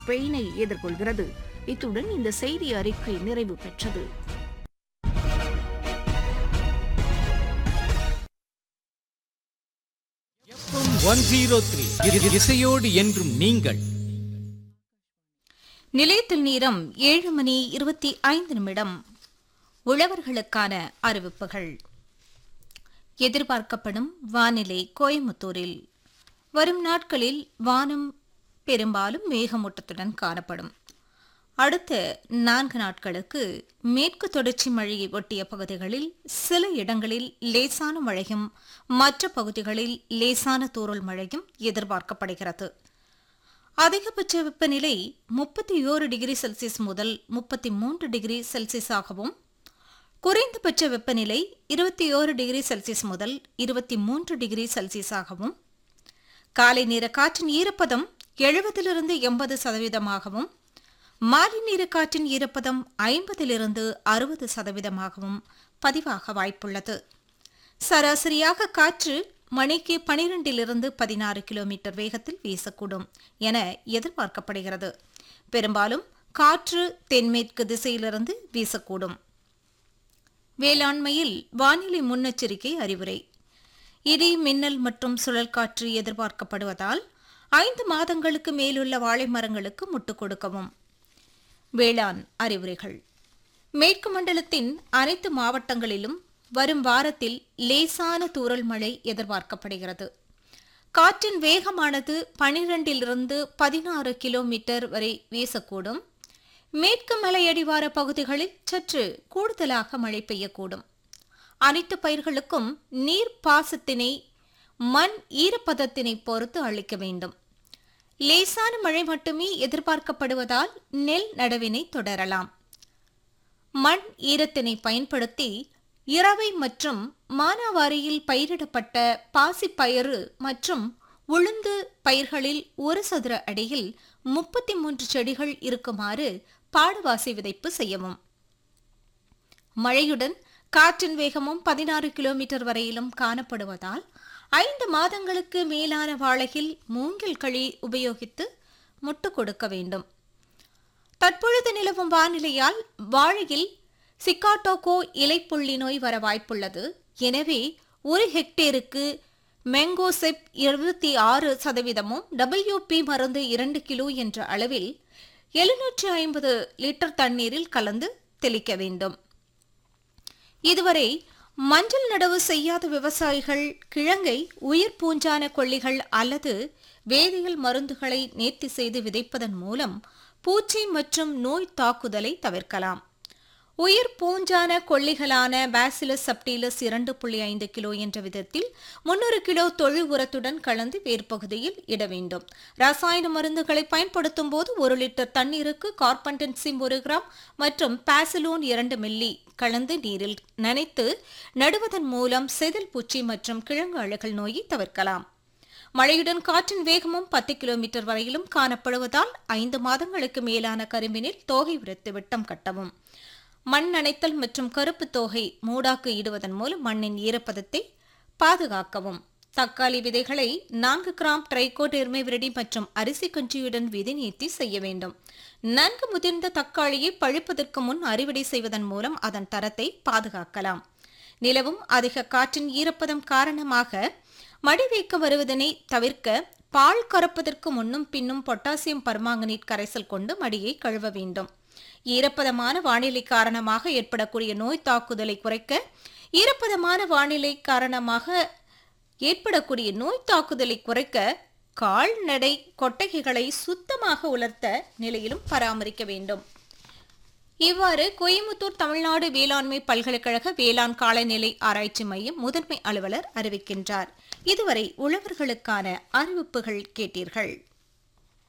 ஸ்பெயினை எதிர்கொள்கிறது இத்துடன் இந்த செய்தி அறிக்கை நிறைவு பெற்றது ஒன் ஜீரோ த்ரீ இசையோடு என்றும் நீங்கள் நிலையத்தில் நேரம் ஏழு மணி இருபத்தி ஐந்து நிமிடம் உழவர்களுக்கான அறிவிப்புகள் எதிர்பார்க்கப்படும் வானிலை கோயமுத்தூரில் வரும் நாட்களில் வானம் பெரும்பாலும் மேகமூட்டத்துடன் காணப்படும் அடுத்த நான்கு நாட்களுக்கு மேற்கு தொடர்ச்சி மழையை ஒட்டிய பகுதிகளில் சில இடங்களில் லேசான மழையும் மற்ற பகுதிகளில் லேசான தூறல் மழையும் எதிர்பார்க்கப்படுகிறது அதிகபட்ச வெப்பநிலை முப்பத்தி ஓரு டிகிரி செல்சியஸ் முதல் முப்பத்தி மூன்று டிகிரி செல்சியஸாகவும் குறைந்தபட்ச வெப்பநிலை இருபத்தி ஓரு டிகிரி செல்சியஸ் முதல் இருபத்தி மூன்று டிகிரி செல்சியஸாகவும் காலை நேர காற்றின் ஈரப்பதம் எழுபதிலிருந்து எண்பது சதவீதமாகவும் மாலை நேர காற்றின் ஈரப்பதம் ஐம்பதிலிருந்து அறுபது சதவீதமாகவும் பதிவாக வாய்ப்புள்ளது சராசரியாக காற்று மணிக்கு பனிரெண்டிலிருந்து பதினாறு கிலோமீட்டர் வேகத்தில் வீசக்கூடும் என எதிர்பார்க்கப்படுகிறது பெரும்பாலும் காற்று தென்மேற்கு திசையிலிருந்து வீசக்கூடும் வேளாண்மையில் வானிலை முன்னெச்சரிக்கை அறிவுரை இடி மின்னல் மற்றும் சுழல் காற்று எதிர்பார்க்கப்படுவதால் ஐந்து மாதங்களுக்கு மேலுள்ள வாழை மரங்களுக்கு முட்டுக் கொடுக்கவும் வேளாண் அறிவுரைகள் மேற்கு மண்டலத்தின் அனைத்து மாவட்டங்களிலும் வரும் வாரத்தில் லேசான தூறல் மழை எதிர்பார்க்கப்படுகிறது காற்றின் வேகமானது பனிரெண்டிலிருந்து பதினாறு கிலோமீட்டர் வரை வீசக்கூடும் மேற்கு மலையடிவார பகுதிகளில் சற்று கூடுதலாக மழை பெய்யக்கூடும் அனைத்து பயிர்களுக்கும் நீர் பாசத்தினை மண் ஈரப்பதத்தினை பொறுத்து அளிக்க வேண்டும் லேசான மழை மட்டுமே எதிர்பார்க்கப்படுவதால் நெல் நடவினை தொடரலாம் மண் ஈரத்தினை பயன்படுத்தி இரவை மற்றும் மானாவாரியில் பயிரிடப்பட்ட பாசிப்பயிறு மற்றும் உளுந்து பயிர்களில் ஒரு சதுர அடியில் முப்பத்தி மூன்று செடிகள் இருக்குமாறு பாடுவாசி விதைப்பு செய்யவும் மழையுடன் காற்றின் வேகமும் பதினாறு கிலோமீட்டர் வரையிலும் காணப்படுவதால் ஐந்து மாதங்களுக்கு மேலான வாழையில் மூங்கில் களி உபயோகித்து முட்டு கொடுக்க வேண்டும் தற்பொழுது நிலவும் வானிலையால் வாழையில் சிக்காட்டோகோ இலைப்புள்ளி நோய் வர வாய்ப்புள்ளது எனவே ஒரு ஹெக்டேருக்கு மெங்கோசெப் இருபத்தி ஆறு சதவீதமும் டபிள்யூபி மருந்து இரண்டு கிலோ என்ற அளவில் எழுநூற்று ஐம்பது லிட்டர் தண்ணீரில் கலந்து தெளிக்க வேண்டும் இதுவரை மஞ்சள் நடவு செய்யாத விவசாயிகள் கிழங்கை உயிர் பூஞ்சான கொல்லிகள் அல்லது வேதியியல் மருந்துகளை நேர்த்தி செய்து விதைப்பதன் மூலம் பூச்சி மற்றும் நோய் தாக்குதலை தவிர்க்கலாம் உயிர் பூஞ்சான கொல்லிகளான பாசிலஸ் சப்டிலஸ் இரண்டு புள்ளி ஐந்து கிலோ என்ற விதத்தில் முன்னூறு கிலோ தொழு உரத்துடன் கலந்து வேர்ப்பகுதியில் இட வேண்டும் ரசாயன மருந்துகளை பயன்படுத்தும் போது ஒரு லிட்டர் தண்ணீருக்கு கார்பன்டென்சிம் ஒரு கிராம் மற்றும் பாசிலோன் இரண்டு மில்லி கலந்து நீரில் நனைத்து நடுவதன் மூலம் செதில் பூச்சி மற்றும் கிழங்கு அழுகல் நோயை தவிர்க்கலாம் மழையுடன் காற்றின் வேகமும் பத்து கிலோமீட்டர் வரையிலும் காணப்படுவதால் ஐந்து மாதங்களுக்கு மேலான கரும்பினில் தோகை உரத்து விட்டம் கட்டவும் மண் நனைத்தல் மற்றும் கருப்பு தோகை மூடாக்கு இடுவதன் மூலம் மண்ணின் ஈரப்பதத்தை பாதுகாக்கவும் தக்காளி விதைகளை நான்கு கிராம் ட்ரைகோட் எருமைவிரடி மற்றும் அரிசி கஞ்சியுடன் விதை நீர்த்தி செய்ய வேண்டும் நன்கு முதிர்ந்த தக்காளியை பழுப்பதற்கு முன் அறுவடை செய்வதன் மூலம் அதன் தரத்தை பாதுகாக்கலாம் நிலவும் அதிக காற்றின் ஈரப்பதம் காரணமாக மடி வைக்க வருவதனை தவிர்க்க பால் கறப்பதற்கு முன்னும் பின்னும் பொட்டாசியம் பர்மாங்கனேட் கரைசல் கொண்டு மடியை கழுவ வேண்டும் ஈரப்பதமான வானிலை காரணமாக ஏற்படக்கூடிய நோய் தாக்குதலை குறைக்க ஈரப்பதமான வானிலை காரணமாக ஏற்படக்கூடிய நோய் தாக்குதலை குறைக்க கால்நடை கொட்டகைகளை சுத்தமாக உலர்த்த நிலையிலும் பராமரிக்க வேண்டும் இவ்வாறு கோயமுத்தூர் தமிழ்நாடு வேளாண்மை பல்கலைக்கழக வேளாண் காலநிலை ஆராய்ச்சி மையம் முதன்மை அலுவலர் அறிவிக்கின்றார் இதுவரை உழவர்களுக்கான அறிவிப்புகள் கேட்டீர்கள்